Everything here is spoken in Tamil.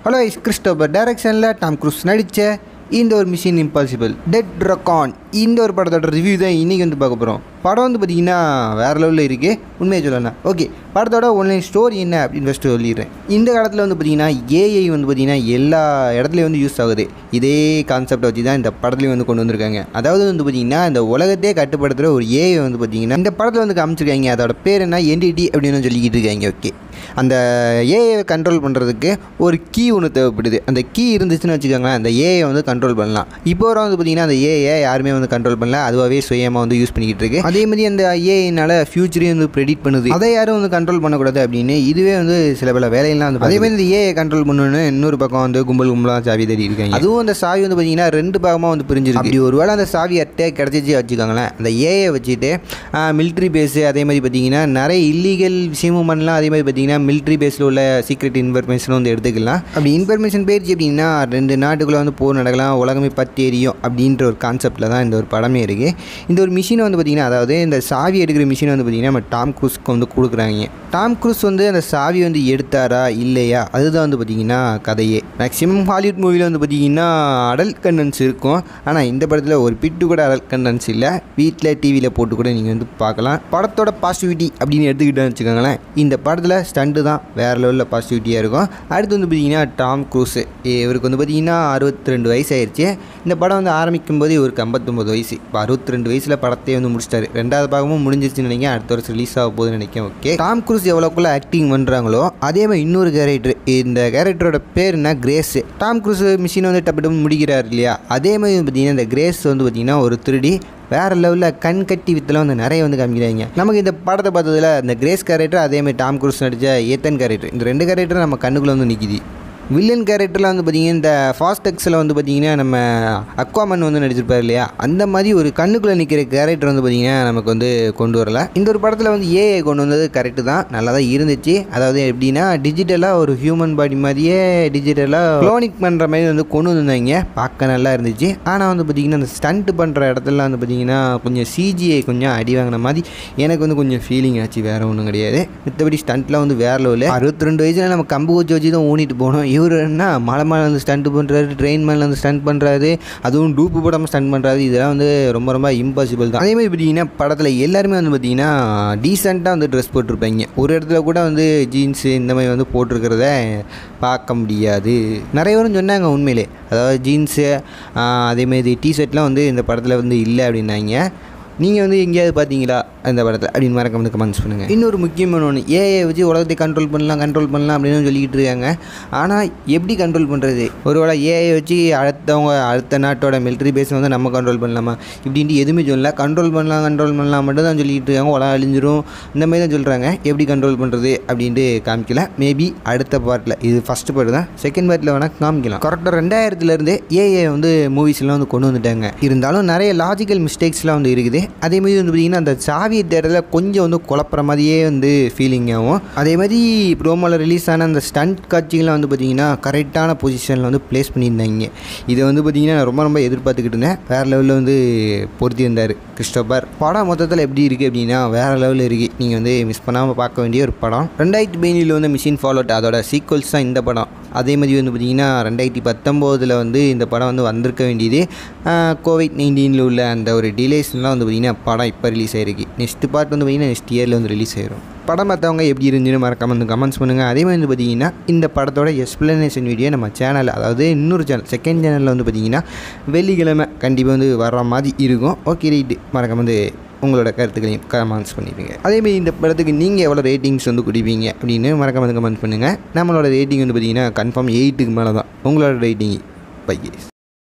ஹலோ இஸ் கிறிஸ்டோபர் டைரக்ஷனில் டாம் க்ரூஸ் நடித்த இந்த ஒரு மிஷின் இம்பாசிபிள் டெட் ரக்கான் இந்த ஒரு படத்தோட ரிவ்யூ தான் இன்றைக்கி வந்து பார்க்க போகிறோம் படம் வந்து பார்த்திங்கன்னா வேறு லெவலில் இருக்குது உண்மையை சொல்லலாம் ஓகே படத்தோட ஒன்லைன் ஸ்டோரி என்ன அப்படின்னு ஃபஸ்ட்டு சொல்லிடுறேன் இந்த காலத்தில் வந்து பார்த்திங்கன்னா ஏஐ வந்து பார்த்திங்கன்னா எல்லா இடத்துலையும் வந்து யூஸ் ஆகுது இதே கான்செப்டை வச்சு தான் இந்த படத்துலையும் வந்து கொண்டு வந்திருக்காங்க அதாவது வந்து பார்த்திங்கன்னா இந்த உலகத்தையே கட்டுப்படுத்துகிற ஒரு ஏஐ வந்து பார்த்திங்கன்னா இந்த படத்தில் வந்து காமிச்சிருக்காங்க அதோட பேர் என்ன என்டிடி அப்படின்னு சொல்லிக்கிட்டு இருக்காங்க ஓகே அந்த ஏஐ கண்ட்ரோல் பண்ணுறதுக்கு ஒரு கீ ஒன்று தேவைப்படுது அந்த கீ இருந்துச்சுன்னு வச்சுக்கோங்களேன் அந்த ஏஐ வந்து கண்ட்ரோல் பண்ணலாம் இப்போ வரை வந்து பார்த்திங்கன்னா அந்த ஏஐ யாருமே வந்து கண்ட்ரோல் பண்ணல அதுவாகவே சுயமாக வந்து யூஸ் பண்ணிக்கிட்டு இருக்கு அதே மாதிரி அந்த ஏஐனால ஃபியூச்சரையும் வந்து ப்ரெடிக்ட் பண்ணுது அதை யாரும் வந்து கண்ட்ரோல் பண்ணக்கூடாது அப்படின்னு இதுவே வந்து சில பல வேலையெல்லாம் வந்து அதே மாதிரி இந்த ஏஐ கண்ட்ரோல் பண்ணணும்னு இன்னொரு பக்கம் வந்து கும்பல் கும்பலாக சாவி தேடி இருக்காங்க அதுவும் அந்த சாவி வந்து பார்த்திங்கன்னா ரெண்டு பாகமாக வந்து பிரிஞ்சிருக்கு அப்படி ஒருவேளை அந்த சாவி அட்டே கிடச்சிச்சு வச்சுக்கோங்களேன் அந்த ஏஐ வச்சுட்டு மிலிட்ரி பேஸு அதே மாதிரி பார்த்திங்கன்னா நிறைய இல்லீகல் விஷயமும் பண்ணலாம் அதே மாதிரி பார்த்திங்கன்னா மிலிட்ரி பேஸில் உள்ள சீக்ரெட் இன்ஃபர்மேஷனும் வந்து எடுத்துக்கலாம் அப்படி இன்ஃபர்மேஷன் போயிடுச்சு அப்படின்னா ரெண்டு நாட்டுக்குள்ளே வந்து போர் நடக்கலாம் உலகமே பற்றி எரியும் அப்படின்ற ஒரு கான்செப்டில் தான் இந்த ஒரு படமே இருக்குது இந்த ஒரு மிஷினை வந்து பார்த்திங்கன்னா அதாவது இந்த சாவி எடுக்கிற மிஷினை வந்து பார்த்திங்கன்னா நம்ம டாம் க்ரூஸ்க்கு வந்து கொடுக்குறாங்க டாம் க்ரூஸ் வந்து அந்த சாவி வந்து எடுத்தாரா இல்லையா அதுதான் வந்து பார்த்திங்கன்னா கதையே மேக்ஸிமம் ஹாலிவுட் மூவியில் வந்து பார்த்திங்கன்னா அடல்ட் கண்டன்ஸ் இருக்கும் ஆனால் இந்த படத்தில் ஒரு பிட்டு கூட அடல்ட் கண்டன்ஸ் இல்லை வீட்டில் டிவியில் போட்டு கூட நீங்கள் வந்து பார்க்கலாம் படத்தோட பாசிட்டிவிட்டி அப்படின்னு எடுத்துக்கிட்டோன்னு வச்சுக்கோங்களேன் இந்த படத்தில் ஸ்டண்ட்டு தான் வேறு லெவலில் பாசிட்டிவிட்டியாக இருக்கும் அடுத்து வந்து பார்த்திங்கன்னா டாம் க்ரூஸு இவருக்கு வந்து பார்த்திங்கன்னா அறுபத்தி ரெண்டு வயசு ஆயிடுச்சு இந்த படம் வந்து ஆரம்பிக்கும் போது இவருக்கு ஐம்பத்தொம்பது வயசு இப்போ அறுபத்தி ரெண்டு வயசில் படத்தையே வந்து முடிச்சிட்டாரு ரெண்டாவது பாகமும் முடிஞ்சிருச்சுன்னு நினைக்கிறேன் அடுத்த வருஷம் ரிலீஸ் ஆக போகுதுன்னு நினைக்கிறேன் ஓகே டாம் க்ரூஸ் எவ்வளோக்குள்ள ஆக்டிங் பண்ணுறாங்களோ அதே மாதிரி இன்னொரு கேரக்டர் இந்த கேரக்டரோட பேர் என்ன கிரேஸ் டாம் க்ரூஸ் மிஷின் வந்து டப்பு டப்பு முடிக்கிறார் இல்லையா அதே மாதிரி பார்த்தீங்கன்னா இந்த கிரேஸ் வந்து பார்த்திங்கன்னா ஒரு திருடி வேறு லெவலில் கண் கட்டி வித்தெல்லாம் வந்து நிறைய வந்து காமிக்கிறாங்க நமக்கு இந்த படத்தை பார்த்ததுல இந்த கிரேஸ் கேரக்டர் அதே மாதிரி டாம் க்ரூஸ் நடித்த ஏத்தன் கேரக்டர் இந்த ரெண்டு கேரக்டர் நம்ம கண்ணுக்குள்ளே வந்து நிற்கிது வில்லன் கேரக்டரில் வந்து பார்த்திங்கன்னா இந்த ஃபாஸ்ட் எக்ஸில் வந்து பார்த்திங்கன்னா நம்ம அக்வாமன் வந்து நடிச்சிருப்பார் இல்லையா அந்த மாதிரி ஒரு கண்ணுக்குள்ளே நிற்கிற கேரக்டர் வந்து பார்த்திங்கன்னா நமக்கு வந்து கொண்டு வரல இந்த ஒரு படத்தில் வந்து ஏஐ கொண்டு வந்தது கரெக்டு தான் நல்லா தான் இருந்துச்சு அதாவது எப்படின்னா டிஜிட்டலாக ஒரு ஹியூமன் பாடி மாதிரியே டிஜிட்டலாக க்ளோனிக் பண்ணுற மாதிரி வந்து கொண்டு வந்திருந்தாங்க பார்க்க நல்லா இருந்துச்சு ஆனால் வந்து பார்த்திங்கன்னா அந்த ஸ்டண்ட் பண்ணுற இடத்துல வந்து பார்த்திங்கன்னா கொஞ்சம் சிஜிஐ கொஞ்சம் அடி வாங்கின மாதிரி எனக்கு வந்து கொஞ்சம் ஃபீலிங் ஆச்சு வேறு ஒன்றும் கிடையாது மித்தபடி ஸ்டண்ட்லாம் வந்து வேறு லெவலில் அறுபத்தி ரெண்டு வயசில் நம்ம கம்பு வச்சு வச்சு தான் ஊனிட்டு போனோம் இவர் என்ன மலை மேலே வந்து ஸ்டண்ட் பண்ணுறாரு ட்ரெயின் மேலே வந்து ஸ்டண்ட் பண்ணுறாரு அதுவும் டூப்பு போடாமல் ஸ்டண்ட் பண்ணுறாரு இதெல்லாம் வந்து ரொம்ப ரொம்ப இம்பாசிபிள் தான் அதே மாதிரி பார்த்தீங்கன்னா படத்தில் எல்லாருமே வந்து பார்த்தீங்கன்னா டீசெண்டாக வந்து ட்ரெஸ் போட்டிருப்பாங்க ஒரு இடத்துல கூட வந்து ஜீன்ஸு இந்த மாதிரி வந்து போட்டிருக்கிறத பார்க்க முடியாது நிறைய பேரும் சொன்னாங்க உண்மையிலே அதாவது ஜீன்ஸு அதேமாரி டிஷர்ட்லாம் வந்து இந்த படத்தில் வந்து இல்லை அப்படின்னாங்க நீங்கள் வந்து எங்கேயாவது பார்த்தீங்களா அந்த படத்தில் அப்படின்னு மறக்க வந்து கமெண்ட்ஸ் பண்ணுங்கள் இன்னொரு முக்கியமான ஒன்று ஏஐ வச்சு உலகத்தை கண்ட்ரோல் பண்ணலாம் கண்ட்ரோல் பண்ணலாம் அப்படின்னு சொல்லிக்கிட்டு இருக்காங்க ஆனால் எப்படி கண்ட்ரோல் பண்ணுறது ஒருவேளை ஏஐ வச்சு அடுத்தவங்க அடுத்த நாட்டோட மிலிட்ரி பேஸ் வந்து நம்ம கண்ட்ரோல் பண்ணலாமா இப்படின்ட்டு எதுவுமே சொல்லல கண்ட்ரோல் பண்ணலாம் கண்ட்ரோல் பண்ணலாம் மட்டும் தான் சொல்லிக்கிட்டு இருக்காங்க உலகம் அழிஞ்சிரும் இந்த மாதிரி தான் சொல்கிறாங்க எப்படி கண்ட்ரோல் பண்ணுறது அப்படின்ட்டு காமிக்கல மேபி அடுத்த பார்ட்டில் இது ஃபஸ்ட்டு பார்ட் தான் செகண்ட் பார்ட்டில் வேணால் காமிக்கலாம் கரெக்டாக ரெண்டாயிரத்துலேருந்து ஏஐ வந்து மூவிஸ்லாம் வந்து கொண்டு வந்துட்டாங்க இருந்தாலும் நிறைய லாஜிக்கல் மிஸ்டேக்ஸ்லாம் வந்து இருக்குது அதே மாதிரி வந்து பார்த்திங்கன்னா அந்த சாவி தேட்டரில் கொஞ்சம் வந்து குழப்புற மாதிரியே வந்து ஃபீலிங் ஆகும் அதே மாதிரி ப்ரோமோவில் ரிலீஸ் ஆன அந்த ஸ்டண்ட் காட்சிகள்லாம் வந்து பார்த்திங்கன்னா கரெக்டான பொசிஷனில் வந்து ப்ளேஸ் பண்ணியிருந்தாங்க இதை வந்து பார்த்திங்கன்னா நான் ரொம்ப ரொம்ப எதிர்பார்த்துக்கிட்டு இருந்தேன் வேறு லெவலில் வந்து பொருத்தியிருந்தார் கிறிஸ்டோபர் படம் மொத்தத்தில் எப்படி இருக்குது அப்படின்னா வேறு லெவலில் இருக்குது நீங்கள் வந்து மிஸ் பண்ணாமல் பார்க்க வேண்டிய ஒரு படம் ரெண்டாயிரத்தி பதினேழில் வந்து மிஷின் ஃபாலோட் அதோட சீக்வல்ஸ் தான் இந்த படம் அதே மாதிரி வந்து பார்த்திங்கன்னா ரெண்டாயிரத்தி பத்தொம்போதில் வந்து இந்த படம் வந்து வந்திருக்க வேண்டியது கோவிட் நைன்டீனில் உள்ள அந்த ஒரு டிலேஸ்லாம் வந்து பார்த்திங்கன்னா படம் இப்போ ரிலீஸ் ஆகிருக்கு நெக்ஸ்ட் பார்ட் வந்து பார்த்திங்கன்னா நெக்ஸ்ட் இயரில் வந்து ரிலீஸ் ஆயிரும் படம் பார்த்தவங்க எப்படி இருந்துன்னு மறக்காம வந்து கமெண்ட்ஸ் பண்ணுங்கள் அதே மாதிரி வந்து பார்த்திங்கன்னா இந்த படத்தோட எக்ஸ்ப்ளனேஷன் வீடியோ நம்ம சேனல் அதாவது இன்னொரு சேனல் செகண்ட் சேனலில் வந்து பார்த்திங்கன்னா வெள்ளிக்கிழமை கண்டிப்பாக வந்து வர்ற மாதிரி இருக்கும் ஓகே ரைட்டு மறக்காம வந்து உங்களோட கருத்துக்களையும் கமெண்ட்ஸ் பண்ணிடுங்க அதேமாரி இந்த படத்துக்கு நீங்கள் எவ்வளோ ரேட்டிங்ஸ் வந்து கொடுப்பீங்க அப்படின்னு மறக்காம வந்து கமெண்ட் பண்ணுங்கள் நம்மளோட ரேட்டிங் வந்து பார்த்திங்கன்னா கன்ஃபார்ம் எயிட்டுக்கு மேலே தான் உங்களோட ரேட்டிங் பை